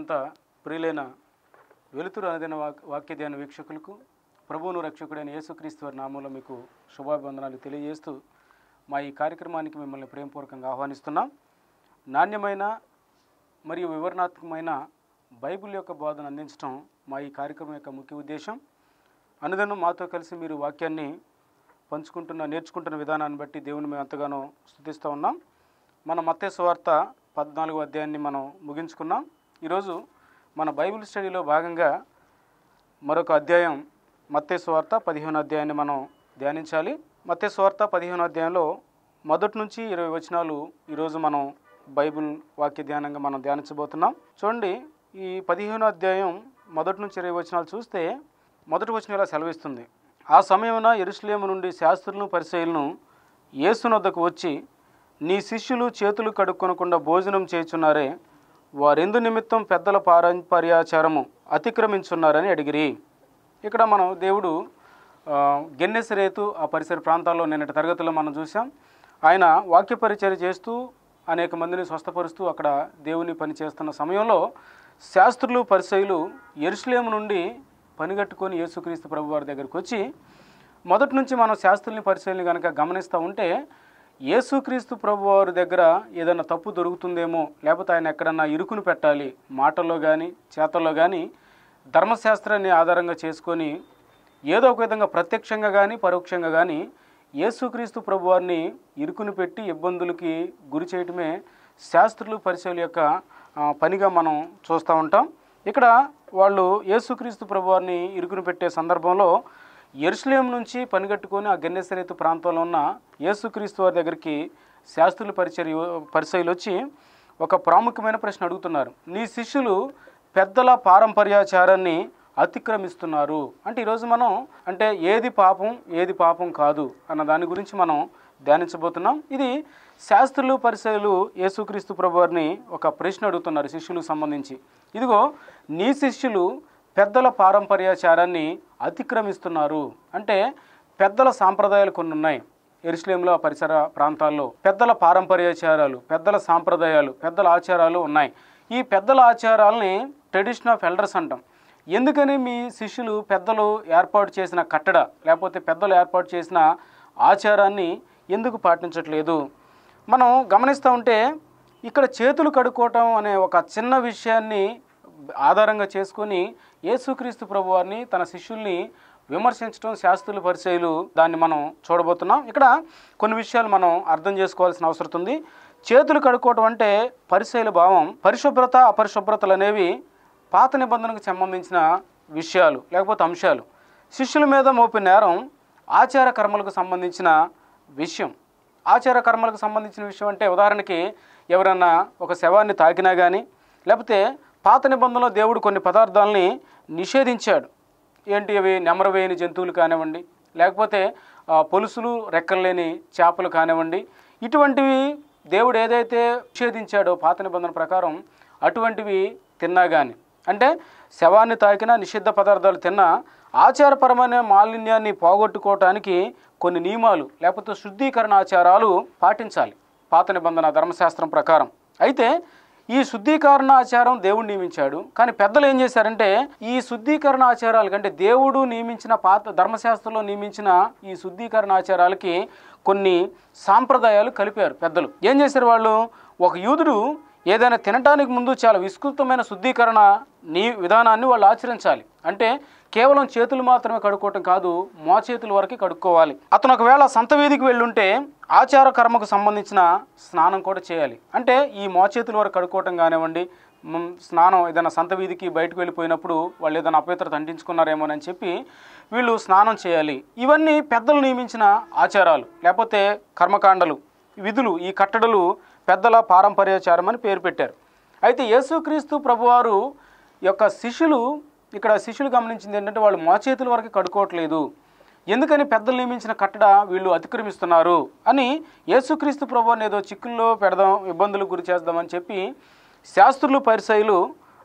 అత్యంత ప్రియులైన వెలుతురు అనదైన వాక్ వాక్య ధ్యాన వీక్షకులకు ప్రభువును రక్షకుడైన యేసుక్రీస్తు వారి నామంలో మీకు శుభాభివందనాలు తెలియజేస్తూ మా ఈ కార్యక్రమానికి మిమ్మల్ని ప్రేమపూర్వకంగా ఆహ్వానిస్తున్నాం నాణ్యమైన మరియు వివరణాత్మకమైన బైబిల్ యొక్క బోధన అందించడం మా ఈ కార్యక్రమం యొక్క ముఖ్య ఉద్దేశం అనుదినం మాతో కలిసి మీరు వాక్యాన్ని పంచుకుంటున్న నేర్చుకుంటున్న విధానాన్ని బట్టి దేవుని మేము ఎంతగానో స్థుతిస్తూ ఉన్నాం మన మత్తేసు వార్త పద్నాలుగో అధ్యాయాన్ని మనం ముగించుకున్నాం ఈరోజు మన బైబిల్ స్టడీలో భాగంగా మరొక అధ్యాయం మత్తేసు వార్త పదిహేను అధ్యాయాన్ని మనం ధ్యానించాలి మత్తేసు వార్త పదిహేను అధ్యాయంలో మొదటి నుంచి ఇరవై వచనాలు ఈరోజు మనం బైబిల్ వాక్య ధ్యానంగా మనం ధ్యానించబోతున్నాం చూడండి ఈ పదిహేను అధ్యాయం మొదటి నుంచి ఇరవై వచనాలు చూస్తే మొదటి వచనం ఇలా సెలవిస్తుంది ఆ సమయమున ఎరుసలేము నుండి శాస్త్రులను పరిశైలను యేసునొద్దకు వచ్చి నీ శిష్యులు చేతులు కడుక్కొనకుండా భోజనం చేయుచున్నారే వారెందు నిమిత్తం పెద్దల పారంపర్యాచారము అతిక్రమించున్నారని అడిగిరి ఇక్కడ మనం దేవుడు ఆ, గెన్నెసరేతు ఆ పరిసర ప్రాంతాల్లో నిన్నటి తరగతిలో మనం చూసాం ఆయన వాక్య పరిచర్య చేస్తూ అనేక మందిని స్వస్థపరుస్తూ అక్కడ దేవుని పని చేస్తున్న సమయంలో శాస్త్రులు పరిసయులు ఎరుసలేము నుండి పనిగట్టుకొని యేసుక్రీస్తు ప్రభు వారి దగ్గరికి వచ్చి మొదటి నుంచి మనం శాస్త్రుల్ని పరిశీలన కనుక గమనిస్తూ ఉంటే యేసుక్రీస్తు ప్రభు వారి దగ్గర ఏదైనా తప్పు దొరుకుతుందేమో లేకపోతే ఆయన ఎక్కడన్నా ఇరుకును పెట్టాలి మాటల్లో కానీ చేతల్లో కానీ ధర్మశాస్త్రాన్ని ఆధారంగా చేసుకొని ఏదో ఒక విధంగా ప్రత్యక్షంగా కానీ పరోక్షంగా కానీ యేసుక్రీస్తు ప్రభు వారిని ఇరుకును పెట్టి ఇబ్బందులకి గురి చేయటమే శాస్త్రులు పరిశీల యొక్క ఆ, పనిగా మనం చూస్తూ ఉంటాం ఇక్కడ వాళ్ళు యేసుక్రీస్తు ప్రభు వారిని ఇరుకును పెట్టే సందర్భంలో ఎరుసలేం నుంచి పనిగట్టుకొని ఆ గన్నెసరేతు ప్రాంతంలో ఉన్న యేసుక్రీస్తు వారి దగ్గరికి శాస్త్రుల పరిచర్య పరిచయలు వచ్చి ఒక ప్రాముఖ్యమైన ప్రశ్న అడుగుతున్నారు నీ శిష్యులు పెద్దల పారంపర్యాచారాన్ని అతిక్రమిస్తున్నారు అంటే ఈరోజు మనం అంటే ఏది పాపం ఏది పాపం కాదు అన్న దాని గురించి మనం ధ్యానించబోతున్నాం ఇది శాస్త్రులు పరిచయలు యేసుక్రీస్తు ప్రభు వారిని ఒక ప్రశ్న అడుగుతున్నారు శిష్యులకు సంబంధించి ఇదిగో నీ శిష్యులు పెద్దల పారంపర్యాచారాన్ని అతిక్రమిస్తున్నారు అంటే పెద్దల సాంప్రదాయాలు కొన్ని ఉన్నాయి ఎరుసలేంలో ఆ పరిసర ప్రాంతాల్లో పెద్దల పారంపర్యాచారాలు పెద్దల సాంప్రదాయాలు పెద్దల ఆచారాలు ఉన్నాయి ఈ పెద్దల ఆచారాలని ట్రెడిషన్ ఆఫ్ ఎల్డర్స్ అంటాం ఎందుకని మీ శిష్యులు పెద్దలు ఏర్పాటు చేసిన కట్టడ లేకపోతే పెద్దలు ఏర్పాటు చేసిన ఆచారాన్ని ఎందుకు పాటించట్లేదు మనం గమనిస్తూ ఉంటే ఇక్కడ చేతులు కడుక్కోవటం అనే ఒక చిన్న విషయాన్ని ఆధారంగా చేసుకొని యేసుక్రీస్తు ప్రభు వారిని తన శిష్యుల్ని విమర్శించడం శాస్త్రుల పరిచయలు దాన్ని మనం చూడబోతున్నాం ఇక్కడ కొన్ని విషయాలు మనం అర్థం చేసుకోవాల్సిన అవసరం ఉంది చేతులు కడుక్కోవటం అంటే పరిచయల భావం పరిశుభ్రత అపరిశుభ్రతలు అనేవి పాత నిబంధనకు సంబంధించిన విషయాలు లేకపోతే అంశాలు శిష్యుల మీద మోపిన నేరం ఆచార కర్మలకు సంబంధించిన విషయం ఆచార కర్మలకు సంబంధించిన విషయం అంటే ఉదాహరణకి ఎవరన్నా ఒక శవాన్ని తాకినా కానీ లేకపోతే పాత నిబంధనలో దేవుడు కొన్ని పదార్థాలని నిషేధించాడు ఏంటి అవి నెమరవేయని జంతువులు కానివ్వండి లేకపోతే ఆ, పొలుసులు రెక్కలు లేని చేపలు కానివ్వండి ఇటువంటివి దేవుడు ఏదైతే నిషేధించాడో పాత నిబంధన ప్రకారం అటువంటివి తిన్నా కానీ అంటే శవాన్ని తాకిన నిషిద్ధ పదార్థాలు తిన్నా ఆచారపరమైన మాలిన్యాన్ని పోగొట్టుకోవటానికి కొన్ని నియమాలు లేకపోతే శుద్ధీకరణ ఆచారాలు పాటించాలి పాత నిబంధన ధర్మశాస్త్రం ప్రకారం అయితే ఈ శుద్ధీకరణ ఆచారం దేవుడు నియమించాడు కానీ పెద్దలు ఏం చేశారంటే ఈ శుద్ధీకరణ ఆచారాలు కంటే దేవుడు నియమించిన పాత ధర్మశాస్త్రంలో నియమించిన ఈ శుద్ధీకరణ ఆచారాలకి కొన్ని సాంప్రదాయాలు కలిపారు పెద్దలు ఏం చేశారు వాళ్ళు ఒక యూదుడు ఏదైనా తినడానికి ముందు చాలా విస్తృతమైన శుద్ధీకరణ నీ విధానాన్ని వాళ్ళు ఆచరించాలి అంటే కేవలం చేతులు మాత్రమే కడుక్కోవటం కాదు మోచేతుల వరకు కడుక్కోవాలి అతను ఒకవేళ సంత వీధికి వెళ్ళుంటే ఆచార కర్మకు సంబంధించిన స్నానం కూడా చేయాలి అంటే ఈ మోచేతుల వరకు కడుక్కోవటం కానివ్వండి మ్, స్నానం ఏదైనా సంత వీధికి బయటకు వెళ్ళిపోయినప్పుడు వాళ్ళు ఏదైనా అపవిత్రత అంటించుకున్నారేమోనని చెప్పి వీళ్ళు స్నానం చేయాలి ఇవన్నీ పెద్దలు నియమించిన ఆచారాలు లేకపోతే కర్మకాండలు విధులు ఈ కట్టడలు పెద్దల పారంపర్యాచారం అని పేరు పెట్టారు అయితే యేసుక్రీస్తు ప్రభువారు యొక్క శిష్యులు ఇక్కడ శిష్యులు గమనించింది ఏంటంటే వాళ్ళు మోచేతుల వరకు కడుకోవట్లేదు ఎందుకని పెద్దలు నియమించిన కట్టడ వీళ్ళు అతిక్రమిస్తున్నారు అని యేసుక్రీస్తు ప్రభువారిని ఏదో చిక్కుల్లో పెడదాం ఇబ్బందులకు గురి చేద్దామని చెప్పి శాస్త్రులు పరిసయులు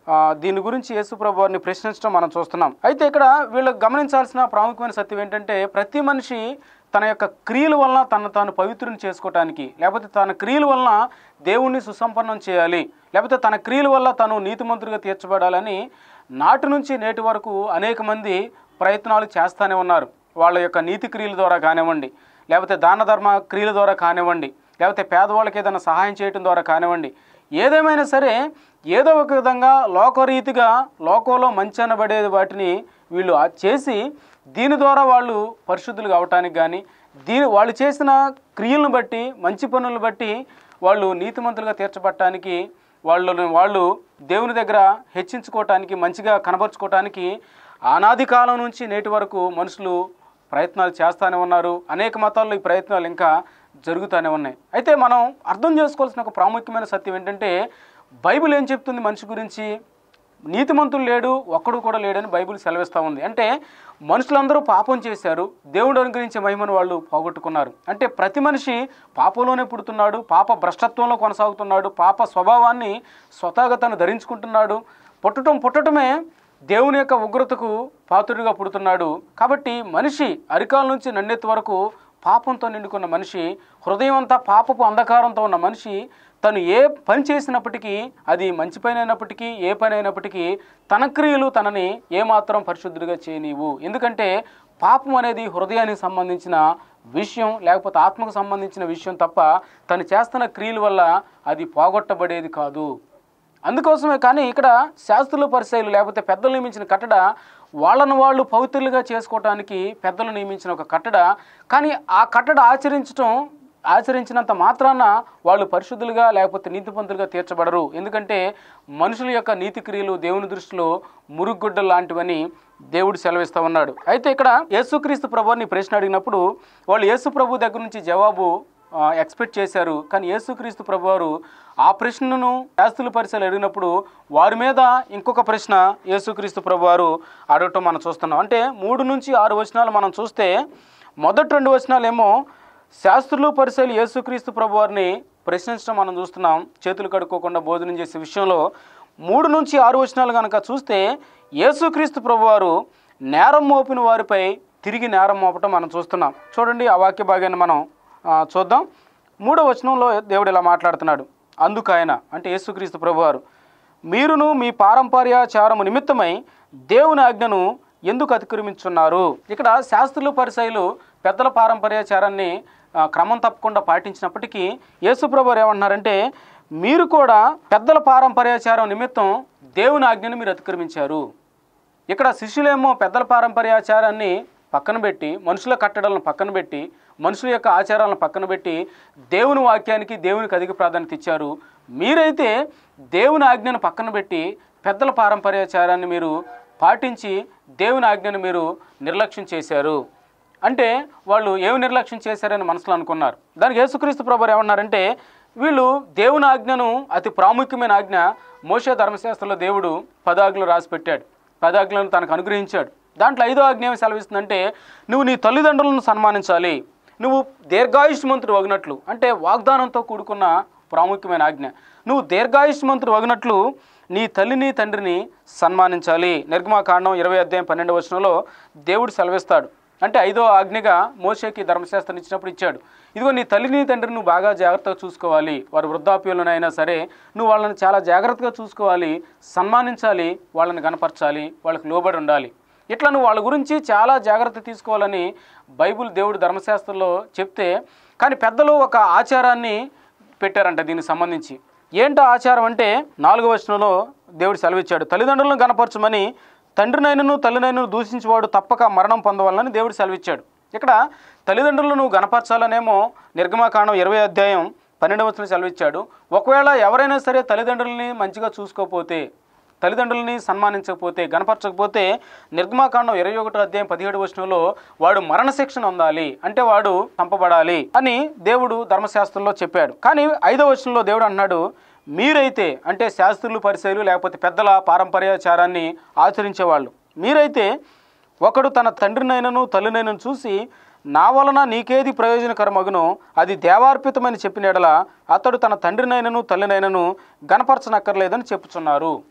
ఆ, దీని గురించి యేసుప్రభు వారిని ప్రశ్నించడం మనం చూస్తున్నాం అయితే ఇక్కడ వీళ్ళు గమనించాల్సిన ప్రాముఖ్యమైన సత్యం ఏంటంటే ప్రతి మనిషి తన యొక్క క్రియల వలన తను తాను పవిత్రుని చేసుకోవటానికి లేకపోతే తన క్రియల వలన దేవుణ్ణి సుసంపన్నం చేయాలి లేకపోతే తన క్రియల వల్ల తను నీతిమంతుడిగా తీర్చబడాలని నాటి నుంచి నేటి వరకు అనేక మంది ప్రయత్నాలు చేస్తూనే ఉన్నారు వాళ్ళ యొక్క నీతి క్రియల ద్వారా కానివ్వండి లేకపోతే దాన ధర్మ క్రియల ద్వారా కానివ్వండి లేకపోతే పేదవాళ్ళకి ఏదైనా సహాయం చేయటం ద్వారా కానివ్వండి ఏదేమైనా సరే ఏదో ఒక విధంగా లోకరీతిగా లోకంలో మంచి అనబడే వాటిని వీళ్ళు ఆ- చేసి దీని ద్వారా వాళ్ళు పరిశుద్ధులు కావటానికి కానీ దీని వాళ్ళు చేసిన క్రియలను బట్టి మంచి పనులను బట్టి వాళ్ళు నీతిమంతులుగా తీర్చబడటానికి వాళ్ళు వాళ్ళు దేవుని దగ్గర హెచ్చించుకోవటానికి మంచిగా కనబరుచుకోవటానికి అనాది కాలం నుంచి నేటి వరకు మనుషులు ప్రయత్నాలు చేస్తూనే ఉన్నారు అనేక మతాల్లో ఈ ప్రయత్నాలు ఇంకా జరుగుతూనే ఉన్నాయి అయితే మనం అర్థం చేసుకోవాల్సిన ఒక ప్రాముఖ్యమైన సత్యం ఏంటంటే బైబిల్ ఏం చెప్తుంది మనిషి గురించి నీతిమంతులు లేడు ఒక్కడు కూడా లేడని బైబిల్ సెలవిస్తూ ఉంది అంటే మనుషులందరూ పాపం చేశారు దేవుడు అనుగ్రహించే మహిమను వాళ్ళు పోగొట్టుకున్నారు అంటే ప్రతి మనిషి పాపంలోనే పుడుతున్నాడు పాప భ్రష్టత్వంలో కొనసాగుతున్నాడు పాప స్వభావాన్ని స్వతహాగా తను ధరించుకుంటున్నాడు పుట్టటం పుట్టటమే దేవుని యొక్క ఉగ్రతకు పాత్రుడిగా పుడుతున్నాడు కాబట్టి మనిషి అరికాల నుంచి నన్నెత్తి వరకు పాపంతో నిండుకున్న మనిషి హృదయం అంతా పాపపు అంధకారంతో ఉన్న మనిషి తను ఏ పని చేసినప్పటికీ అది మంచి పని అయినప్పటికీ ఏ పని అయినప్పటికీ తన క్రియలు తనని ఏమాత్రం పరిశుద్ధుడిగా చేయనీవు ఎందుకంటే పాపం అనేది హృదయానికి సంబంధించిన విషయం లేకపోతే ఆత్మకు సంబంధించిన విషయం తప్ప తను చేస్తున్న క్రియల వల్ల అది పోగొట్టబడేది కాదు అందుకోసమే కానీ ఇక్కడ శాస్త్రుల పరిచయాలు లేకపోతే పెద్దలు నియమించిన కట్టడ వాళ్ళను వాళ్ళు పవిత్రులుగా చేసుకోవటానికి పెద్దలు నియమించిన ఒక కట్టడ కానీ ఆ కట్టడ ఆచరించటం ఆచరించినంత మాత్రాన వాళ్ళు పరిశుద్ధులుగా లేకపోతే నీతిపంతులుగా తీర్చబడరు ఎందుకంటే మనుషుల యొక్క నీతి క్రియలు దేవుని దృష్టిలో మురుగుగుడ్డలు లాంటివని దేవుడు సెలవిస్తూ ఉన్నాడు అయితే ఇక్కడ యేసుక్రీస్తు ప్రభుని ప్రశ్న అడిగినప్పుడు వాళ్ళు యేసు ప్రభు దగ్గర నుంచి జవాబు ఆ, ఎక్స్పెక్ట్ చేశారు కానీ యేసుక్రీస్తు ప్రభువారు ఆ ప్రశ్నను శాస్త్రుల పరిచయాలు అడిగినప్పుడు వారి మీద ఇంకొక ప్రశ్న యేసుక్రీస్తు ప్రభువారు అడగటం మనం చూస్తున్నాం అంటే మూడు నుంచి ఆరు వచనాలు మనం చూస్తే మొదటి రెండు వచనాలేమో శాస్త్రులు పరిచయాలు యేసుక్రీస్తు ప్రభువారిని ప్రశ్నించడం మనం చూస్తున్నాం చేతులు కడుక్కోకుండా భోజనం చేసే విషయంలో మూడు నుంచి ఆరు వచనాలు కనుక చూస్తే యేసుక్రీస్తు ప్రభువారు నేరం మోపిన వారిపై తిరిగి నేరం మోపటం మనం చూస్తున్నాం చూడండి ఆ వాక్య భాగాన్ని మనం ఆ, చూద్దాం మూడో వచనంలో దేవుడు ఇలా మాట్లాడుతున్నాడు అందుకు ఆయన అంటే యేసుక్రీస్తు ప్రభువారు మీరును మీ పారంపర్యాచారము నిమిత్తమై దేవుని ఆజ్ఞను ఎందుకు అతిక్రమించున్నారు ఇక్కడ శాస్త్రులు పరిసయులు పెద్దల పారంపర్యాచారాన్ని ఆ, క్రమం తప్పకుండా పాటించినప్పటికీ యేసుప్రభు వారు ఏమంటున్నారంటే మీరు కూడా పెద్దల పారంపర్యాచారం నిమిత్తం దేవుని ఆజ్ఞను మీరు అతిక్రమించారు ఇక్కడ శిష్యులేమో పెద్దల పారంపర్యాచారాన్ని పక్కన పెట్టి మనుషుల కట్టడలను పక్కన పెట్టి మనుషుల యొక్క ఆచారాలను పక్కన పెట్టి దేవుని వాక్యానికి దేవునికి అధిక ప్రాధాన్యత ఇచ్చారు మీరైతే దేవుని ఆజ్ఞను పక్కన పెట్టి పెద్దల పారంపర్యాచారాన్ని మీరు పాటించి దేవుని ఆజ్ఞను మీరు నిర్లక్ష్యం చేశారు అంటే వాళ్ళు ఏమి నిర్లక్ష్యం చేశారని మనసులో అనుకున్నారు దానికి యేసుక్రీస్తు ప్రభు ఏమన్నారంటే వీళ్ళు దేవుని ఆజ్ఞను అతి ప్రాముఖ్యమైన ఆజ్ఞ మోషే ధర్మశాస్త్రంలో దేవుడు పదాజ్ఞలు రాసి పెట్టాడు పదాజ్ఞలను తనకు అనుగ్రహించాడు దాంట్లో ఐదో ఆజ్ఞ ఏమి సెలవిస్తుందంటే నువ్వు నీ తల్లిదండ్రులను సన్మానించాలి నువ్వు దీర్ఘాయుష్మంతుడు వగినట్లు అంటే వాగ్దానంతో కూడుకున్న ప్రాముఖ్యమైన ఆజ్ఞ నువ్వు దీర్ఘాయుష్మంతుడు వగినట్లు నీ తల్లిని తండ్రిని సన్మానించాలి నిర్గమాకాండం ఇరవై అధ్యాయం పన్నెండు వచనంలో దేవుడు సెలవిస్తాడు అంటే ఐదో ఆజ్ఞగా మోషేకి ధర్మశాస్త్రం ఇచ్చినప్పుడు ఇచ్చాడు ఇదిగో నీ తల్లిని తండ్రిని నువ్వు బాగా జాగ్రత్తగా చూసుకోవాలి వారు వృద్ధాప్యంలోనైనా సరే నువ్వు వాళ్ళని చాలా జాగ్రత్తగా చూసుకోవాలి సన్మానించాలి వాళ్ళని కనపరచాలి వాళ్ళకి లోబడి ఉండాలి ఇట్లా నువ్వు వాళ్ళ గురించి చాలా జాగ్రత్త తీసుకోవాలని బైబిల్ దేవుడు ధర్మశాస్త్రంలో చెప్తే కానీ పెద్దలు ఒక ఆచారాన్ని పెట్టారంట దీనికి సంబంధించి ఏంటో ఆచారం అంటే నాలుగో వచనంలో దేవుడు సెలవిచ్చాడు తల్లిదండ్రులను కనపరచమని తండ్రినైనను తల్లినైనను దూషించేవాడు తప్పక మరణం పొందవాలని దేవుడు సెలవిచ్చాడు ఇక్కడ తల్లిదండ్రులను నువ్వు గనపరచాలనేమో నిర్గమాకాండం ఇరవై అధ్యాయం పన్నెండవ వచనం సెలవిచ్చాడు ఒకవేళ ఎవరైనా సరే తల్లిదండ్రులని మంచిగా చూసుకోకపోతే తల్లిదండ్రులని సన్మానించకపోతే గనపరచకపోతే నిర్గమాకాండం ఇరవై ఒకటో అధ్యాయం పదిహేడు వచనంలో వాడు మరణశిక్షణ పొందాలి అంటే వాడు చంపబడాలి అని దేవుడు ధర్మశాస్త్రంలో చెప్పాడు కానీ ఐదో వచనంలో దేవుడు అన్నాడు మీరైతే అంటే శాస్త్రులు పరిచయలు లేకపోతే పెద్దల పారంపర్యాచారాన్ని ఆచరించేవాళ్ళు మీరైతే ఒకడు తన తండ్రినైనను తల్లినైనను చూసి నా వలన నీకేది ప్రయోజనకరమగునో అది దేవార్పితమని చెప్పిన ఎడల అతడు తన తండ్రినైనను తల్లినైనను గనపరచనక్కర్లేదని చెప్పుచున్నారు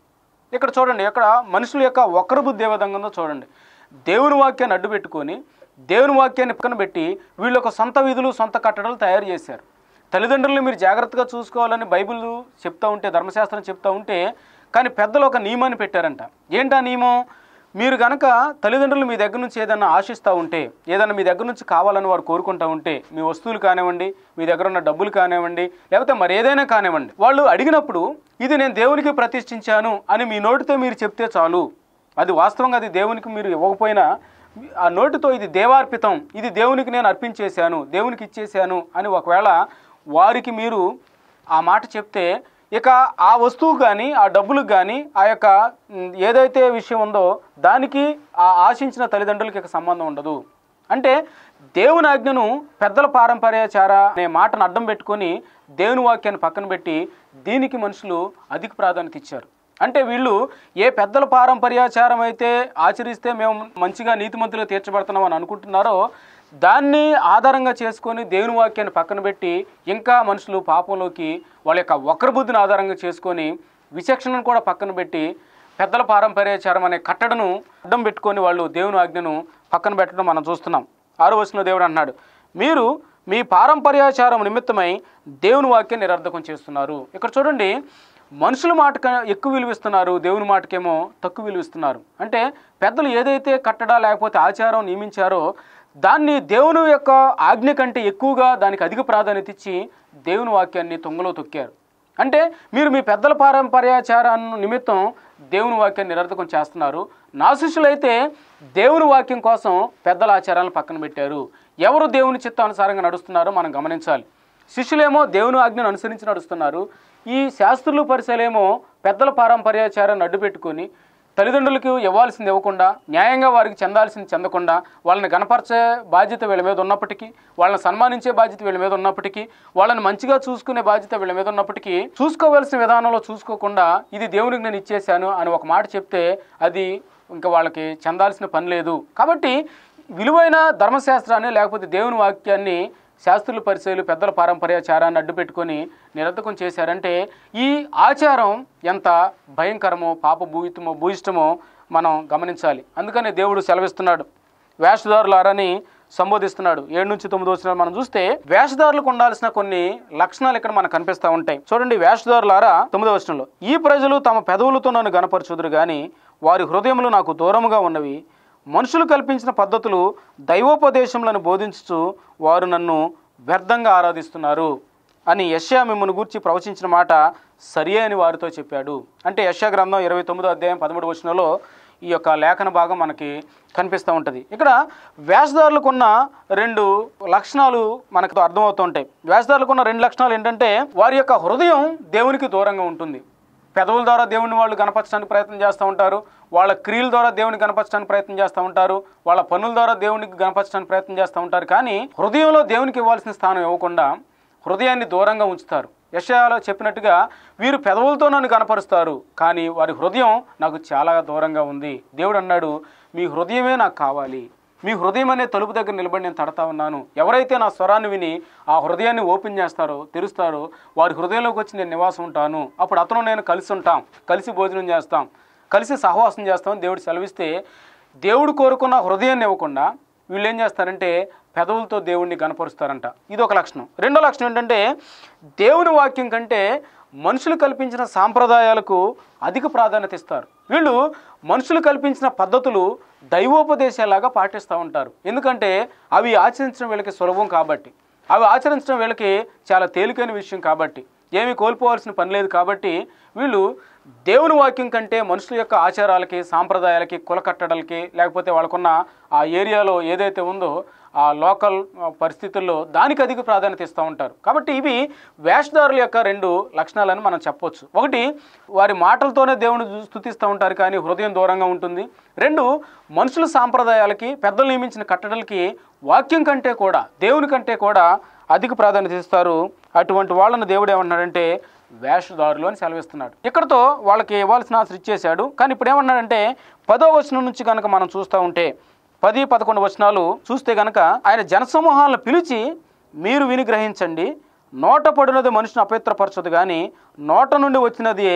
ఇక్కడ చూడండి ఇక్కడ మనుషుల యొక్క వక్ర బుద్ధి ఏ విధంగా ఉందో చూడండి దేవుని వాక్యాన్ని అడ్డు పెట్టుకొని దేవుని వాక్యాన్ని పక్కన పెట్టి వీళ్ళు ఒక సొంత విధులు సొంత కట్టడాలు తయారు చేశారు తల్లిదండ్రులు మీరు జాగ్రత్తగా చూసుకోవాలని బైబిల్ చెప్తా ఉంటే ధర్మశాస్త్రం చెప్తా ఉంటే కానీ పెద్దలు ఒక నియమాన్ని పెట్టారంట ఏంటా నియమం మీరు గనక తల్లిదండ్రులు మీ దగ్గర నుంచి ఏదైనా ఆశిస్తూ ఉంటే ఏదైనా మీ దగ్గర నుంచి కావాలని వారు కోరుకుంటా ఉంటే మీ వస్తువులు కానివ్వండి మీ దగ్గర ఉన్న డబ్బులు కానివ్వండి లేకపోతే మరి ఏదైనా కానివ్వండి వాళ్ళు అడిగినప్పుడు ఇది నేను దేవునికి ప్రతిష్ఠించాను అని మీ నోటితో మీరు చెప్తే చాలు అది వాస్తవంగా అది దేవునికి మీరు ఇవ్వకపోయినా ఆ నోటితో ఇది దేవార్పితం ఇది దేవునికి నేను అర్పించేశాను దేవునికి ఇచ్చేశాను అని ఒకవేళ వారికి మీరు ఆ మాట చెప్తే ఇక ఆ వస్తువు కానీ ఆ డబ్బులకు కానీ ఆ యొక్క ఉమ్, ఏదైతే విషయం ఉందో దానికి ఆ ఆశించిన తల్లిదండ్రులకి ఇక సంబంధం ఉండదు అంటే దేవుని ఆజ్ఞను పెద్దల పారంపర్యాచార అనే మాటను అడ్డం పెట్టుకొని దేవుని వాక్యాన్ని పక్కన పెట్టి దీనికి మనుషులు అధిక ప్రాధాన్యత ఇచ్చారు అంటే వీళ్ళు ఏ పెద్దల పారంపర్యాచారం అయితే ఆచరిస్తే మేము మంచిగా నీతిమంతులుగా తీర్చబడుతున్నాం అని అనుకుంటున్నారో దాన్ని ఆధారంగా చేసుకొని దేవుని వాక్యాన్ని పక్కన పెట్టి ఇంకా మనుషులు పాపంలోకి వాళ్ళ యొక్క వక్రబుద్ధిని ఆధారంగా చేసుకొని విచక్షణను కూడా పక్కన పెట్టి పెద్దల పారంపర్యాచారం అనే కట్టడను అడ్డం పెట్టుకొని వాళ్ళు దేవుని ఆజ్ఞను పక్కన పెట్టడం మనం చూస్తున్నాం ఆరు వచ్చిన దేవుడు అన్నాడు మీరు మీ పారంపర్యాచారం నిమిత్తమై దేవుని వాక్యం నిరర్ధకం చేస్తున్నారు ఇక్కడ చూడండి మనుషుల మాట ఎక్కువ విలువిస్తున్నారు దేవుని మాటకేమో తక్కువ విలువిస్తున్నారు అంటే పెద్దలు ఏదైతే కట్టడా లేకపోతే ఆచారం నియమించారో దాన్ని దేవుని యొక్క ఆజ్ఞ కంటే ఎక్కువగా దానికి అధిక ప్రాధాన్యత ఇచ్చి దేవుని వాక్యాన్ని తొంగలో తొక్కారు అంటే మీరు మీ పెద్దల పారంపర్యాచారాన్ని నిమిత్తం దేవుని వాక్యాన్ని నిరర్థకం చేస్తున్నారు నా శిష్యులైతే దేవుని వాక్యం కోసం పెద్దల ఆచారాలను పక్కన పెట్టారు ఎవరు దేవుని చిత్తానుసారంగా నడుస్తున్నారో మనం గమనించాలి శిష్యులేమో దేవుని ఆజ్ఞను అనుసరించి నడుస్తున్నారు ఈ శాస్త్రులు పరిసలేమో పెద్దల పారంపర్యాచారాన్ని అడ్డు పెట్టుకొని తల్లిదండ్రులకు ఇవ్వాల్సింది ఇవ్వకుండా న్యాయంగా వారికి చెందాల్సింది చెందకుండా వాళ్ళని గణపరిచే బాధ్యత వీళ్ళ మీద ఉన్నప్పటికీ వాళ్ళని సన్మానించే బాధ్యత వీళ్ళ మీద ఉన్నప్పటికీ వాళ్ళని మంచిగా చూసుకునే బాధ్యత వీళ్ళ మీద ఉన్నప్పటికీ చూసుకోవాల్సిన విధానంలో చూసుకోకుండా ఇది దేవునికి నేను ఇచ్చేశాను అని ఒక మాట చెప్తే అది ఇంకా వాళ్ళకి చెందాల్సిన పని లేదు కాబట్టి విలువైన ధర్మశాస్త్రాన్ని లేకపోతే దేవుని వాక్యాన్ని శాస్త్రుల పరిచయాలు పెద్దల పారంపర్యాచారాన్ని అడ్డు పెట్టుకొని నిరర్థకం చేశారంటే ఈ ఆచారం ఎంత భయంకరమో పాప భూయితమో భూయిష్టమో మనం గమనించాలి అందుకని దేవుడు సెలవిస్తున్నాడు వేషధారులారని సంబోధిస్తున్నాడు ఏడు నుంచి తొమ్మిది వచ్చిన మనం చూస్తే వేషధారులకు ఉండాల్సిన కొన్ని లక్షణాలు ఇక్కడ మనకు కనిపిస్తూ ఉంటాయి చూడండి వేషధారులారా తొమ్మిదో వచనంలో ఈ ప్రజలు తమ పెదవులతో నన్ను గనపరచుదురు గాని వారి హృదయములు నాకు దూరముగా ఉన్నవి మనుషులు కల్పించిన పద్ధతులు దైవోపదేశములను బోధించుచు వారు నన్ను వ్యర్థంగా ఆరాధిస్తున్నారు అని యష్యా మిమ్మల్ని గూర్చి ప్రవచించిన మాట సరి అని వారితో చెప్పాడు అంటే యష్యా గ్రంథం ఇరవై తొమ్మిదో అధ్యాయం పదమూడు వచనంలో ఈ యొక్క లేఖన భాగం మనకి కనిపిస్తూ ఉంటుంది ఇక్కడ వేషధారులకు ఉన్న రెండు లక్షణాలు మనకు అర్థమవుతూ ఉంటాయి వేషధారులకు ఉన్న రెండు లక్షణాలు ఏంటంటే వారి యొక్క హృదయం దేవునికి దూరంగా ఉంటుంది పెదవుల ద్వారా దేవుని వాళ్ళు కనపరచడానికి ప్రయత్నం చేస్తూ ఉంటారు వాళ్ళ క్రియల ద్వారా దేవుని కనపరచడానికి ప్రయత్నం చేస్తూ ఉంటారు వాళ్ళ పనుల ద్వారా దేవునికి కనపరచడానికి ప్రయత్నం చేస్తూ ఉంటారు కానీ హృదయంలో దేవునికి ఇవ్వాల్సిన స్థానం ఇవ్వకుండా హృదయాన్ని దూరంగా ఉంచుతారు యశయాలో చెప్పినట్టుగా వీరు పెదవులతో నన్ను కనపరుస్తారు కానీ వారి హృదయం నాకు చాలా దూరంగా ఉంది దేవుడు అన్నాడు మీ హృదయమే నాకు కావాలి మీ హృదయం అనే తలుపు దగ్గర నిలబడి నేను తడతా ఉన్నాను ఎవరైతే నా స్వరాన్ని విని ఆ హృదయాన్ని ఓపెన్ చేస్తారో తెరుస్తారో వారి హృదయంలోకి వచ్చి నేను నివాసం ఉంటాను అప్పుడు అతను నేను కలిసి ఉంటాం కలిసి భోజనం చేస్తాం కలిసి సహవాసం చేస్తామని దేవుడు సెలవిస్తే దేవుడు కోరుకున్న హృదయాన్ని ఇవ్వకుండా వీళ్ళు ఏం చేస్తారంటే పెదవులతో దేవుణ్ణి గనపరుస్తారంట ఇది ఒక లక్షణం రెండో లక్షణం ఏంటంటే దేవుని వాక్యం కంటే మనుషులు కల్పించిన సాంప్రదాయాలకు అధిక ప్రాధాన్యత ఇస్తారు వీళ్ళు మనుషులు కల్పించిన పద్ధతులు దైవోపదేశాలాగా పాటిస్తూ ఉంటారు ఎందుకంటే అవి ఆచరించడం వీళ్ళకి సులభం కాబట్టి అవి ఆచరించడం వీళ్ళకి చాలా తేలికైన విషయం కాబట్టి ఏమీ కోల్పోవాల్సిన పని లేదు కాబట్టి వీళ్ళు దేవుని వాక్యం కంటే మనుషుల యొక్క ఆచారాలకి సాంప్రదాయాలకి కుల కట్టడలకి లేకపోతే వాళ్ళకున్న ఆ ఏరియాలో ఏదైతే ఉందో ఆ లోకల్ ఆ, పరిస్థితుల్లో దానికి అధిక ప్రాధాన్యత ఇస్తూ ఉంటారు కాబట్టి ఇవి వేషధారుల యొక్క రెండు లక్షణాలని మనం చెప్పొచ్చు ఒకటి వారి మాటలతోనే దేవుని స్థుతిస్తూ ఉంటారు కానీ హృదయం దూరంగా ఉంటుంది రెండు మనుషుల సాంప్రదాయాలకి పెద్దలు నియమించిన కట్టడలకి వాక్యం కంటే కూడా దేవుని కంటే కూడా అధిక ప్రాధాన్యత ఇస్తారు అటువంటి వాళ్ళని దేవుడు ఏమంటున్నాడంటే వేషధారులు అని సెలవిస్తున్నాడు ఇక్కడతో వాళ్ళకి ఇవ్వాల్సిన ఆశలు ఇచ్చేశాడు కానీ ఇప్పుడు ఏమన్నాడంటే పదో వచనం నుంచి కనుక మనం చూస్తూ ఉంటే పది పదకొండు వచనాలు చూస్తే కనుక ఆయన జనసమూహాలను పిలిచి మీరు విని గ్రహించండి నోట పడినది మనిషిని అపవిత్రపరచదు కానీ నోట నుండి వచ్చినది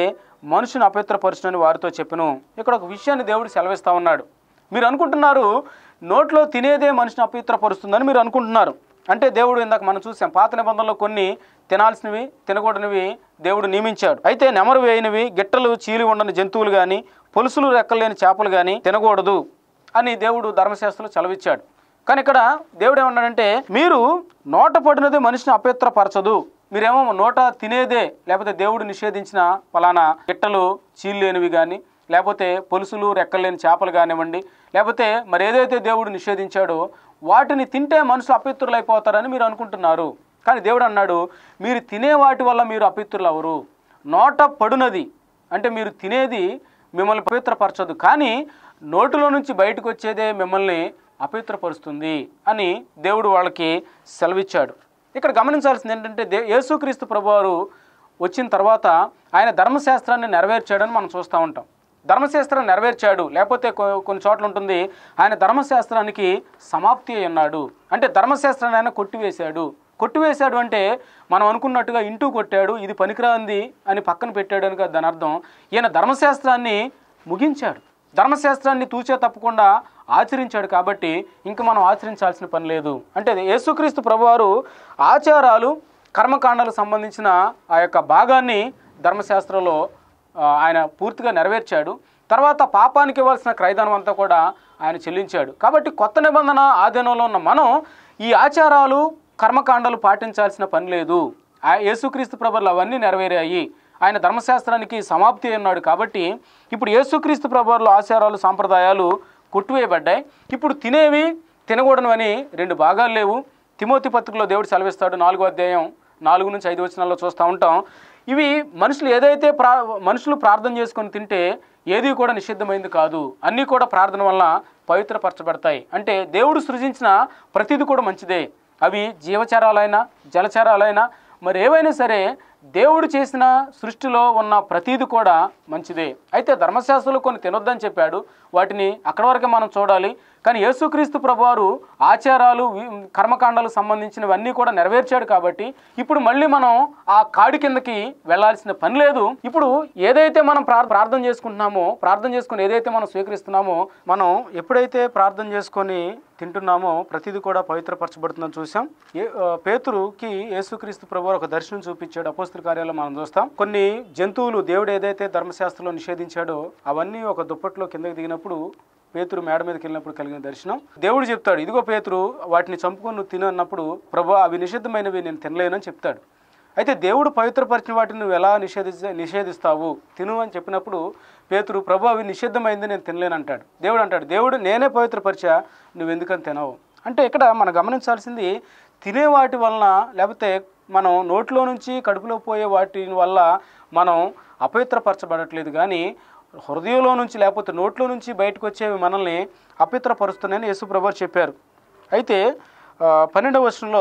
మనుషుని అపవిత్రపరచునని వారితో చెప్పిను ఇక్కడ ఒక విషయాన్ని దేవుడు సెలవిస్తా ఉన్నాడు మీరు అనుకుంటున్నారు నోట్లో తినేదే మనిషిని అపవిత్రపరుస్తుందని మీరు అనుకుంటున్నారు అంటే దేవుడు ఇందాక మనం చూసాం పాత నిబంధనలో కొన్ని తినాల్సినవి తినకూడనివి దేవుడు నియమించాడు అయితే నెమరు వేయనివి గిట్టలు చీలి ఉండని జంతువులు కానీ పొలుసులు రెక్కలేని చేపలు కానీ తినకూడదు అని దేవుడు ధర్మశాస్త్రంలో చలవిచ్చాడు కానీ ఇక్కడ దేవుడు ఏమన్నాడంటే మీరు నోట పడినది మనిషిని అపవిత్రపరచదు మీరేమో నోట తినేదే లేకపోతే దేవుడు నిషేధించిన ఫలానా గిట్టలు చీల్లేనివి కానీ లేకపోతే పొలుసులు రెక్కలేని చేపలు కానివ్వండి లేకపోతే మరి ఏదైతే దేవుడు నిషేధించాడో వాటిని తింటే మనుషులు అపవిత్రులు అయిపోతారని మీరు అనుకుంటున్నారు కానీ దేవుడు అన్నాడు మీరు తినే వాటి వల్ల మీరు అపవిత్రులు అవరు నోట పడునది అంటే మీరు తినేది మిమ్మల్ని పవిత్రపరచదు కానీ నోటిలో నుంచి బయటకు వచ్చేదే మిమ్మల్ని అపవిత్రపరుస్తుంది అని దేవుడు వాళ్ళకి సెలవిచ్చాడు ఇక్కడ గమనించాల్సింది ఏంటంటే దే యేసుక్రీస్తు ప్రభువారు వచ్చిన తర్వాత ఆయన ధర్మశాస్త్రాన్ని నెరవేర్చాడని మనం చూస్తూ ఉంటాం ధర్మశాస్త్రం నెరవేర్చాడు లేకపోతే కొ- కొన్ని చోట్ల ఉంటుంది ఆయన ధర్మశాస్త్రానికి సమాప్తి అయి ఉన్నాడు అంటే ధర్మశాస్త్రాన్ని ఆయన కొట్టివేశాడు కొట్టివేశాడు అంటే మనం అనుకున్నట్టుగా ఇంటూ కొట్టాడు ఇది పనికిరాంది అని పక్కన పెట్టాడు అని కాదు దాని అర్థం ఈయన ధర్మశాస్త్రాన్ని ముగించాడు ధర్మశాస్త్రాన్ని తూచే తప్పకుండా ఆచరించాడు కాబట్టి ఇంక మనం ఆచరించాల్సిన పని లేదు అంటే యేసుక్రీస్తు ప్రభువారు ఆచారాలు కర్మకాండాలకు సంబంధించిన ఆ యొక్క భాగాన్ని ధర్మశాస్త్రంలో ఆ, ఆయన పూర్తిగా నెరవేర్చాడు తర్వాత పాపానికి ఇవ్వాల్సిన క్రైదనం అంతా కూడా ఆయన చెల్లించాడు కాబట్టి కొత్త నిబంధన ఆధీనంలో ఉన్న మనం ఈ ఆచారాలు కర్మకాండాలు పాటించాల్సిన పని లేదు ఆ యేసుక్రీస్తు ప్రభులు అవన్నీ నెరవేరాయి ఆయన ధర్మశాస్త్రానికి సమాప్తి అన్నాడు కాబట్టి ఇప్పుడు యేసుక్రీస్తు ప్రభువుల ఆచారాలు సాంప్రదాయాలు కొట్టువేయబడ్డాయి ఇప్పుడు తినేవి తినకూడనివని రెండు భాగాలు లేవు తిమోతి పత్రికలో దేవుడు సెలవిస్తాడు నాలుగో అధ్యాయం నాలుగు నుంచి ఐదు వచనాల్లో చూస్తూ ఉంటాం ఇవి మనుషులు ఏదైతే ప్రా మనుషులు ప్రార్థన చేసుకొని తింటే ఏది కూడా నిషిద్ధమైంది కాదు అన్నీ కూడా ప్రార్థన వల్ల పవిత్రపరచబడతాయి అంటే దేవుడు సృజించిన ప్రతిది కూడా మంచిదే అవి జీవచరాలైనా జలచరాలైనా మరి ఏవైనా సరే దేవుడు చేసిన సృష్టిలో ఉన్న ప్రతీది కూడా మంచిదే అయితే ధర్మశాస్త్రంలో కొన్ని తినొద్దని చెప్పాడు వాటిని అక్కడి వరకే మనం చూడాలి కానీ యేసుక్రీస్తు ప్రభువారు ఆచారాలు వి- కర్మకాండాలకు సంబంధించినవన్నీ కూడా నెరవేర్చాడు కాబట్టి ఇప్పుడు మళ్ళీ మనం ఆ కాడి కిందకి వెళ్ళాల్సిన పని లేదు ఇప్పుడు ఏదైతే మనం ప్రా ప్రార్థన చేసుకుంటున్నామో ప్రార్థన చేసుకుని ఏదైతే మనం స్వీకరిస్తున్నామో మనం ఎప్పుడైతే ప్రార్థన చేసుకొని తింటున్నామో ప్రతిదీ కూడా పవిత్రపరచబడుతుందని చూసాం ఏ ఆ, పేతురుకి యేసుక్రీస్తు ప్రభు ఒక దర్శనం చూపించాడు అపోస్తుల కార్యాలయం మనం చూస్తాం కొన్ని జంతువులు దేవుడు ఏదైతే ధర్మశాస్త్రంలో నిషేధించాడో అవన్నీ ఒక దుప్పట్లో కిందకి దిగినప్పుడు పేతురు మేడ మీదకి వెళ్ళినప్పుడు కలిగిన దర్శనం దేవుడు చెప్తాడు ఇదిగో పేతురు వాటిని చంపుకొని నువ్వు తిను అన్నప్పుడు ప్రభు అవి నిషిద్ధమైనవి నేను తినలేనని చెప్తాడు అయితే దేవుడు పవిత్రపరిచిన వాటిని నువ్వు ఎలా నిషేధి నిషేధిస్తావు తిను అని చెప్పినప్పుడు పేతురు ప్రభు అవి నిషిద్ధమైంది నేను తినలేను అంటాడు దేవుడు అంటాడు దేవుడు నేనే పవిత్రపరిచా నువ్వు ఎందుకని తినవు అంటే ఇక్కడ మనం గమనించాల్సింది తినే వాటి వలన లేకపోతే మనం నోట్లో నుంచి కడుపులో పోయే వాటి వల్ల మనం అపవిత్రపరచబడట్లేదు కానీ హృదయంలో నుంచి లేకపోతే నోట్లో నుంచి బయటకు వచ్చేవి మనల్ని అపవిత్రపరుస్తున్నాయని యేసుప్రభు వారు చెప్పారు అయితే ఆ, పన్నెండవ వర్షంలో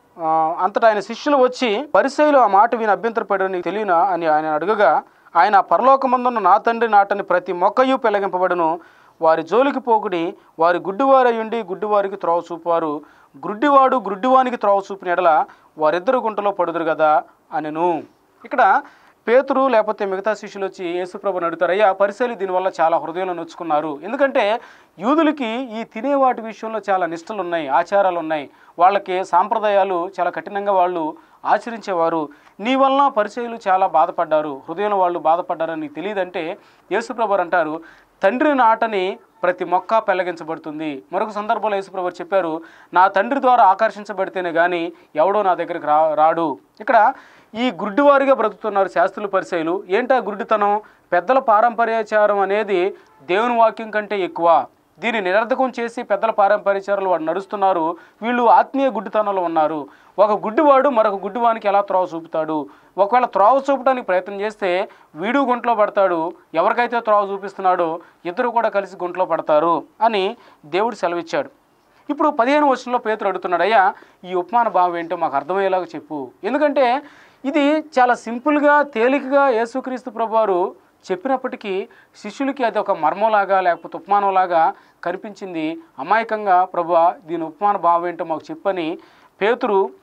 అంతటా ఆయన శిష్యులు వచ్చి పరిసైలు ఆ మాట విని అభ్యంతరపడని నీకు తెలియనా అని ఆయన అడగగా ఆయన పరలోకమందున్న నా తండ్రి నాటని ప్రతి మొక్కయు పెళ్ళగింపబడును వారి జోలికి పోకుడి వారి గుడ్డివారయ్యుండి గుడ్డివారికి త్రోవ చూపువారు గుడ్డివాడు గుడ్డివానికి త్రోవ చూపిన ఎడల వారిద్దరు గుంటలో పడుదురు కదా అనెను ఇక్కడ పేతురు లేకపోతే మిగతా శిష్యులు వచ్చి యేసుప్రభుని అడుగుతారు అయ్యా పరిశీలి దీనివల్ల చాలా హృదయంలో నొచ్చుకున్నారు ఎందుకంటే యూదులకి ఈ తినే వాటి విషయంలో చాలా నిష్టలు ఉన్నాయి ఆచారాలు ఉన్నాయి వాళ్ళకి సాంప్రదాయాలు చాలా కఠినంగా వాళ్ళు ఆచరించేవారు నీ వలన పరిచయులు చాలా బాధపడ్డారు హృదయంలో వాళ్ళు బాధపడ్డారని నీకు తెలియదంటే యేసుప్రభు వారు అంటారు తండ్రి నాటని ప్రతి మొక్క పెళ్ళగించబడుతుంది మరొక సందర్భంలో యేసుప్రభు వారు చెప్పారు నా తండ్రి ద్వారా ఆకర్షించబడితేనే కానీ ఎవడో నా దగ్గరికి రా రాడు ఇక్కడ ఈ గుడ్డివారిగా బ్రతుకుతున్నారు శాస్త్రుల పరిచయులు ఏంటా గుడ్డితనం పెద్దల పారంపర్యాచారం అనేది దేవుని వాక్యం కంటే ఎక్కువ దీన్ని నిరర్ధకం చేసి పెద్దల పారంపర్యాచారాలు వాడు నడుస్తున్నారు వీళ్ళు ఆత్మీయ గుడ్డితనంలో ఉన్నారు ఒక గుడ్డివాడు మరొక గుడ్డివానికి ఎలా త్రోవ చూపుతాడు ఒకవేళ త్రోవ చూపడానికి ప్రయత్నం చేస్తే వీడు గుంట్లో పడతాడు ఎవరికైతే త్రోవ చూపిస్తున్నాడో ఇద్దరు కూడా కలిసి గుంట్లో పడతారు అని దేవుడు సెలవిచ్చాడు ఇప్పుడు పదిహేను వర్షంలో పేతురు అడుగుతున్నాడు అయ్యా ఈ ఉపమాన భావం ఏంటో మాకు అర్థమయ్యేలాగా చెప్పు ఎందుకంటే ఇది చాలా సింపుల్గా తేలికగా యేసుక్రీస్తు ప్రభువారు చెప్పినప్పటికీ శిష్యులకి అది ఒక మర్మంలాగా లేకపోతే ఉపమానంలాగా కనిపించింది అమాయకంగా ప్రభు దీని ఉపమాన భావం ఏంటో మాకు చెప్పని పేతురు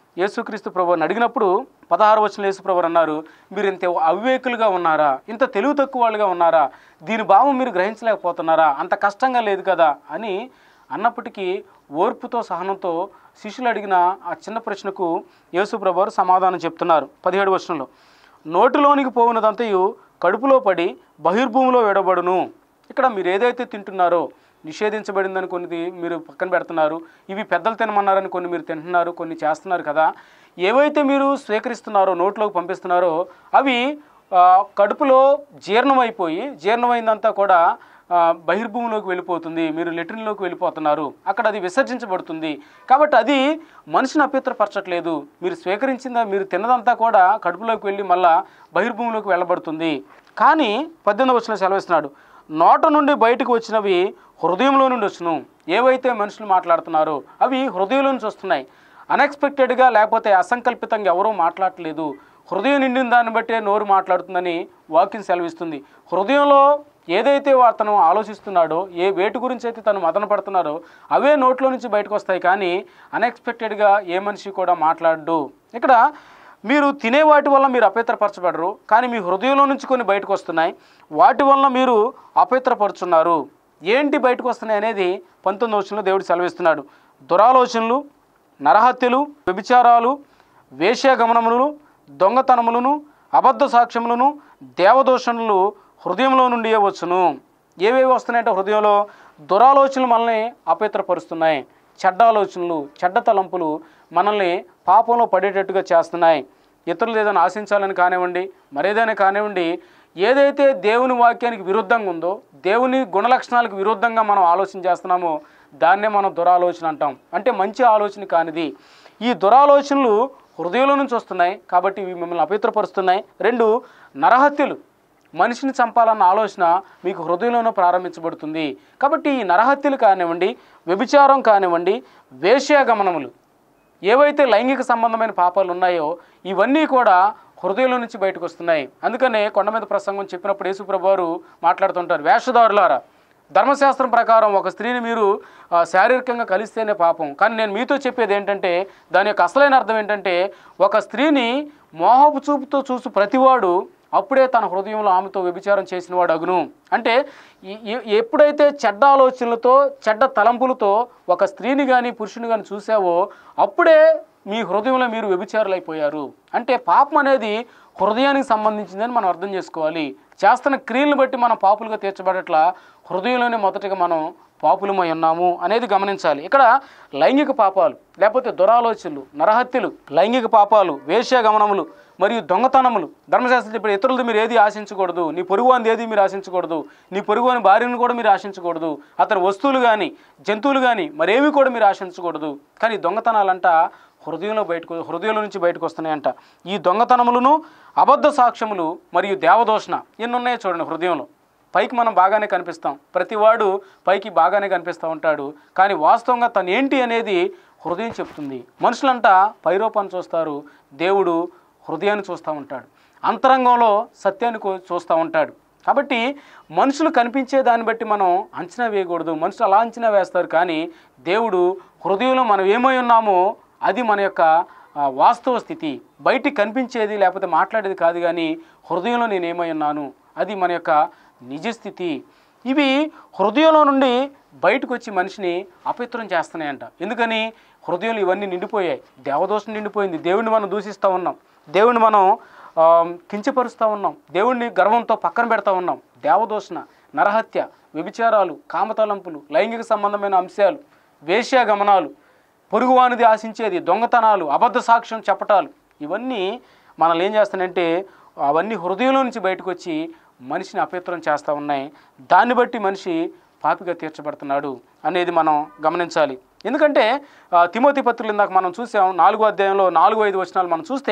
యేసుక్రీస్తు ప్రభుని అడిగినప్పుడు పదహారు వచ్చిన యేసు ప్రభు అన్నారు మీరు ఇంత అవివేకులుగా ఉన్నారా ఇంత తెలివి తక్కువ వాళ్ళుగా ఉన్నారా దీని భావం మీరు గ్రహించలేకపోతున్నారా అంత కష్టంగా లేదు కదా అని అన్నప్పటికీ ఓర్పుతో సహనంతో శిష్యులు అడిగిన ఆ చిన్న ప్రశ్నకు యేసు ప్రభు వారు సమాధానం చెప్తున్నారు పదిహేడు వచనంలో నోటిలోనికి పోవునదంతయు కడుపులో పడి బహిర్భూమిలో విడబడును ఇక్కడ మీరు ఏదైతే తింటున్నారో నిషేధించబడిందని కొన్ని మీరు పక్కన పెడుతున్నారు ఇవి పెద్దలు తినమన్నారని కొన్ని మీరు తింటున్నారు కొన్ని చేస్తున్నారు కదా ఏవైతే మీరు స్వీకరిస్తున్నారో నోట్లోకి పంపిస్తున్నారో అవి ఆ, కడుపులో జీర్ణమైపోయి జీర్ణమైందంతా కూడా ఆ, బహిర్భూమిలోకి వెళ్ళిపోతుంది మీరు లెట్రిన్లోకి వెళ్ళిపోతున్నారు అక్కడ అది విసర్జించబడుతుంది కాబట్టి అది మనిషిని అభ్యంతరపరచట్లేదు మీరు స్వీకరించిందా మీరు తిన్నదంతా కూడా కడుపులోకి వెళ్ళి మళ్ళా బహిర్భూమిలోకి వెళ్ళబడుతుంది కానీ పద్దెనిమిది వచ్చిన సెలవిస్తున్నాడు నోట నుండి బయటకు వచ్చినవి హృదయంలో నుండి వచ్చును ఏవైతే మనుషులు మాట్లాడుతున్నారో అవి హృదయంలో నుంచి వస్తున్నాయి అన్ఎక్స్పెక్టెడ్గా లేకపోతే అసంకల్పితంగా ఎవరూ మాట్లాడట్లేదు హృదయం నిండిన దాన్ని బట్టే నోరు మాట్లాడుతుందని వాక్యం సెలవిస్తుంది హృదయంలో ఏదైతే వా- తను ఆలోచిస్తున్నాడో ఏ వేటి గురించి అయితే తను మదన పడుతున్నారో అవే నోట్లో నుంచి బయటకు వస్తాయి కానీ అన్ఎక్స్పెక్టెడ్గా ఏ మనిషి కూడా మాట్లాడు ఇక్కడ మీరు తినే వాటి వల్ల మీరు అపవిత్రపరచబడరు కానీ మీ హృదయంలో నుంచి కొన్ని బయటకు వస్తున్నాయి వాటి వల్ల మీరు అపవిత్రపరుచున్నారు ఏంటి బయటకు వస్తున్నాయి అనేది పంతొమ్మిది వచనంలో దేవుడు సెలవిస్తున్నాడు దురాలోచనలు నరహత్యలు వ్యభిచారాలు వేశ్యాగమనములను దొంగతనములను అబద్ధ సాక్ష్యములను దేవదోషణలు హృదయంలో నుండి వచ్చును ఏవేవి వస్తున్నాయంటే హృదయంలో దురాలోచనలు మనల్ని అపవిత్రపరుస్తున్నాయి చెడ్డ ఆలోచనలు చెడ్డ తలంపులు మనల్ని పాపంలో పడేటట్టుగా చేస్తున్నాయి ఇతరులు ఏదైనా ఆశించాలని కానివ్వండి మరేదైనా కానివ్వండి ఏదైతే దేవుని వాక్యానికి విరుద్ధంగా ఉందో దేవుని గుణలక్షణాలకు విరుద్ధంగా మనం ఆలోచన చేస్తున్నామో దాన్నే మనం దురాలోచన అంటాం అంటే మంచి ఆలోచన కానిది ఈ దురాలోచనలు హృదయంలో నుంచి వస్తున్నాయి కాబట్టి ఇవి మిమ్మల్ని అపవిత్రపరుస్తున్నాయి రెండు నరహత్యలు మనిషిని చంపాలన్న ఆలోచన మీకు హృదయంలోనూ ప్రారంభించబడుతుంది కాబట్టి ఈ నరహత్యలు కానివ్వండి వ్యభిచారం కానివ్వండి వేశ్యాగమనములు ఏవైతే లైంగిక సంబంధమైన పాపాలు ఉన్నాయో ఇవన్నీ కూడా హృదయంలో నుంచి బయటకు వస్తున్నాయి అందుకనే కొండ మీద ప్రసంగం చెప్పినప్పుడు యేసుప్రభు వారు మాట్లాడుతుంటారు వేషధారులారా ధర్మశాస్త్రం ప్రకారం ఒక స్త్రీని మీరు ఆ, శారీరకంగా కలిస్తేనే పాపం కానీ నేను మీతో చెప్పేది ఏంటంటే దాని యొక్క అసలైన అర్థం ఏంటంటే ఒక స్త్రీని మోహపు చూపుతో చూసు ప్రతివాడు అప్పుడే తన హృదయంలో ఆమెతో వ్యభిచారం చేసిన వాడు అగును అంటే ఈ- ఈ- ఎప్పుడైతే చెడ్డ ఆలోచనలతో చెడ్డ తలంపులతో ఒక స్త్రీని కానీ పురుషుని కానీ చూసావో అప్పుడే మీ హృదయంలో మీరు వ్యభిచారులైపోయారు అంటే పాపం అనేది హృదయానికి సంబంధించిందని మనం అర్థం చేసుకోవాలి చేస్తున్న క్రియలను బట్టి మనం పాపులుగా తీర్చబడట్లా హృదయంలోనే మొదటగా మనం పాపులమై ఉన్నాము అనేది గమనించాలి ఇక్కడ లైంగిక పాపాలు లేకపోతే దురాలోచనలు నరహత్యలు లైంగిక పాపాలు వేశ్యాగమనములు మరియు దొంగతనములు ధర్మశాస్త్రం చెప్పిన ఇతరులది మీరు ఏది ఆశించకూడదు నీ పొరుగువాని ఏది మీరు ఆశించకూడదు నీ పొరుగువాని భార్యను కూడా మీరు ఆశించకూడదు అతని వస్తువులు కానీ జంతువులు కానీ మరేవి కూడా మీరు ఆశించకూడదు కానీ దొంగతనాలంట హృదయంలో బయటకు హృదయంలో నుంచి బయటకు వస్తున్నాయంట ఈ దొంగతనములను అబద్ధ సాక్ష్యములు మరియు దేవదోషణ ఎన్ని ఉన్నాయో చూడండి హృదయంలో పైకి మనం బాగానే కనిపిస్తాం ప్రతివాడు పైకి బాగానే కనిపిస్తూ ఉంటాడు కానీ వాస్తవంగా తను ఏంటి అనేది హృదయం చెప్తుంది మనుషులంతా పైరూపాన్ని చూస్తారు దేవుడు హృదయాన్ని చూస్తూ ఉంటాడు అంతరంగంలో సత్యాన్ని కో- చూస్తూ ఉంటాడు కాబట్టి మనుషులు కనిపించే దాన్ని బట్టి మనం అంచనా వేయకూడదు మనుషులు అలా అంచనా వేస్తారు కానీ దేవుడు హృదయంలో మనం ఏమై ఉన్నామో అది మన యొక్క ఆ, వాస్తవ స్థితి బయటికి కనిపించేది లేకపోతే మాట్లాడేది కాదు కానీ హృదయంలో నేను ఏమై ఉన్నాను అది మన యొక్క నిజస్థితి ఇవి హృదయంలో నుండి బయటకు వచ్చి మనిషిని అపవిత్రం చేస్తున్నాయంట ఎందుకని హృదయంలో ఇవన్నీ నిండిపోయాయి దేవదోషం నిండిపోయింది దేవుడిని మనం దూషిస్తూ ఉన్నాం దేవుడిని మనం ఆ, కించపరుస్తూ ఉన్నాం దేవుడిని గర్వంతో పక్కన పెడతా ఉన్నాం దేవదోషణ నరహత్య వ్యభిచారాలు కామతలంపులు లైంగిక సంబంధమైన అంశాలు వేశ్యాగమనాలు పొరుగువానిది ఆశించేది దొంగతనాలు అబద్ధ సాక్ష్యం చెప్పటాలు ఇవన్నీ మనల్ని ఏం చేస్తానంటే అవన్నీ హృదయంలో నుంచి బయటకు వచ్చి మనిషిని అపవిత్రం చేస్తూ ఉన్నాయి దాన్ని బట్టి మనిషి పాపిగా తీర్చబడుతున్నాడు అనేది మనం గమనించాలి ఎందుకంటే ఆ, తిమోతి పత్రులు ఇందాక మనం చూసాం నాలుగో అధ్యాయంలో నాలుగు ఐదు వచనాలు మనం చూస్తే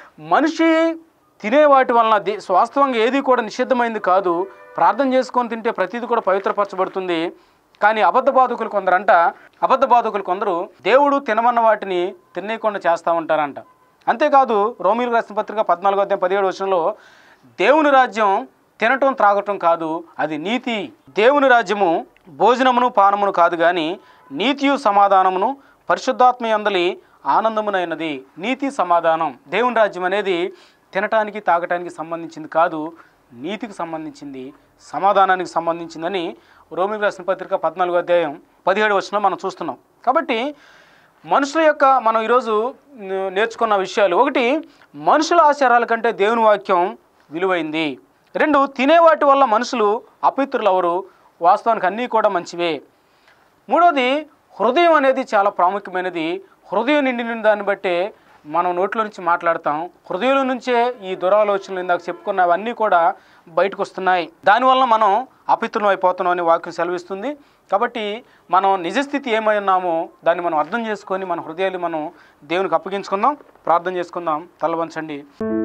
మనిషి తినే వాటి వలన దే వాస్తవంగా ఏది కూడా నిషిద్ధమైంది కాదు ప్రార్థన చేసుకొని తింటే ప్రతిదీ కూడా పవిత్రపరచబడుతుంది కానీ అబద్ధ బాధకులు కొందరంట అబద్ధ బాధకులు కొందరు దేవుడు తినమన్న వాటిని తినేయకుండా చేస్తూ ఉంటారంట అంతేకాదు రోమిలు రాసిన పత్రిక పద్నాలుగో అధ్యాయం పదిహేడు వచనంలో దేవుని రాజ్యం తినటం త్రాగటం కాదు అది నీతి దేవుని రాజ్యము భోజనమును పానమును కాదు కానీ నీతియు సమాధానమును పరిశుద్ధాత్మ యందలి ఆనందమునైనది నీతి సమాధానం దేవుని రాజ్యం అనేది తినటానికి తాగటానికి సంబంధించింది కాదు నీతికి సంబంధించింది సమాధానానికి సంబంధించిందని రోమి రాసిన పత్రిక పద్నాలుగో అధ్యాయం పదిహేడు వచ్చిన మనం చూస్తున్నాం కాబట్టి మనుషుల యొక్క మనం ఈరోజు నే- నేర్చుకున్న విషయాలు ఒకటి మనుషుల ఆచారాల కంటే దేవుని వాక్యం విలువైంది రెండు తినే వాటి వల్ల మనుషులు అపిత్రులు ఎవరు వాస్తవానికి అన్నీ కూడా మంచివే మూడోది హృదయం అనేది చాలా ప్రాముఖ్యమైనది హృదయం నిండిన దాన్ని బట్టే మనం నోట్లో నుంచి మాట్లాడతాం హృదయంలో నుంచే ఈ దురాలోచనలు ఇందాక చెప్పుకున్నవన్నీ కూడా బయటకు వస్తున్నాయి దానివల్ల మనం అపిత్రులం అయిపోతున్నాం అని వాక్యం సెలవిస్తుంది కాబట్టి మనం నిజస్థితి ఏమై ఉన్నామో దాన్ని మనం అర్థం చేసుకొని మన హృదయాలు మనం దేవునికి అప్పగించుకుందాం ప్రార్థన చేసుకుందాం తలవంచండి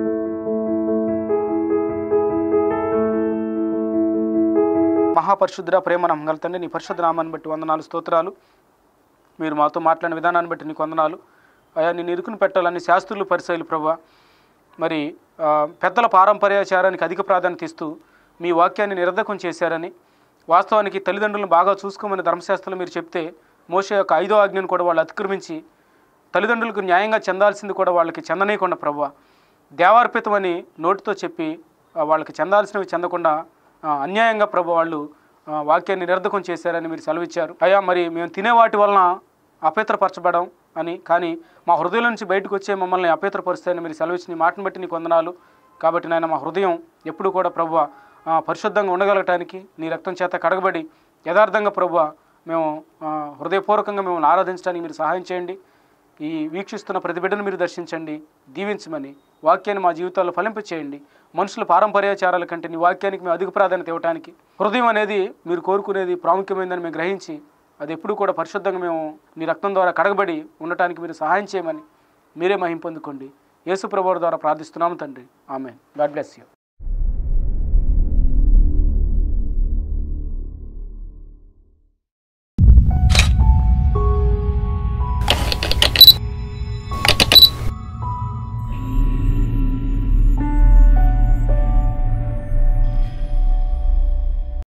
మహాపరిశుద్ధ ప్రేమ నమ్మగల తండ్రి నీ పరిశుద్ధ నామాన్ని బట్టి వందనాలు స్తోత్రాలు మీరు మాతో మాట్లాడిన విధానాన్ని బట్టి నీకు వందనాలు అయా నేను ఇరుకుని పెట్టాలని శాస్త్రులు పరిశైలు ప్రభా మరి ఆ, పెద్దల పారంపర్యాచారానికి అధిక ప్రాధాన్యత ఇస్తూ మీ వాక్యాన్ని నిరర్ధకం చేశారని వాస్తవానికి తల్లిదండ్రులను బాగా చూసుకోమని ధర్మశాస్త్రంలో మీరు చెప్తే మోసే యొక్క ఐదో ఆజ్ఞను కూడా వాళ్ళు అతిక్రమించి తల్లిదండ్రులకు న్యాయంగా చెందాల్సింది కూడా వాళ్ళకి చెందనీయకుండా ప్రభు దేవార్పితమని నోటితో చెప్పి ఆ, వాళ్ళకి చెందాల్సినవి చెందకుండా ఆ, అన్యాయంగా ప్రభు వాళ్ళు ఆ, వాక్యాన్ని నిరర్ధకం చేశారని మీరు సెలవిచ్చారు అయ్యా మరి మేము తినే వాటి వలన అపేత్రపరచబడం అని కానీ మా హృదయం నుంచి బయటకు వచ్చే మమ్మల్ని అపేత్రపరుస్తాయని మీరు సెలవిచ్చిన ఈ మాటను బట్టి నీకు వందనాలు కాబట్టి నాయన మా హృదయం ఎప్పుడు కూడా ప్రభు పరిశుద్ధంగా ఉండగలగటానికి నీ రక్తం చేత కడగబడి యథార్థంగా ప్రభు మేము ఆ, హృదయపూర్వకంగా మిమ్మల్ని ఆరాధించడానికి మీరు సహాయం చేయండి ఈ వీక్షిస్తున్న ప్రతి బిడ్డను మీరు దర్శించండి దీవించమని వాక్యాన్ని మా జీవితాల్లో ఫలింప చేయండి మనుషుల పారంపర్యాచారాల కంటే నీ వాక్యానికి మేము అధిక ప్రాధాన్యత ఇవ్వడానికి హృదయం అనేది మీరు కోరుకునేది ప్రాముఖ్యమైందని మేము గ్రహించి అది ఎప్పుడు కూడా పరిశుద్ధంగా మేము నీ రక్తం ద్వారా కడగబడి ఉండటానికి మీరు సహాయం చేయమని మీరే మహిం పొందుకోండి యేసు ప్రభువారి ద్వారా ప్రార్థిస్తున్నాము తండ్రి ఆమె గాడ్ బ్లెస్ యూ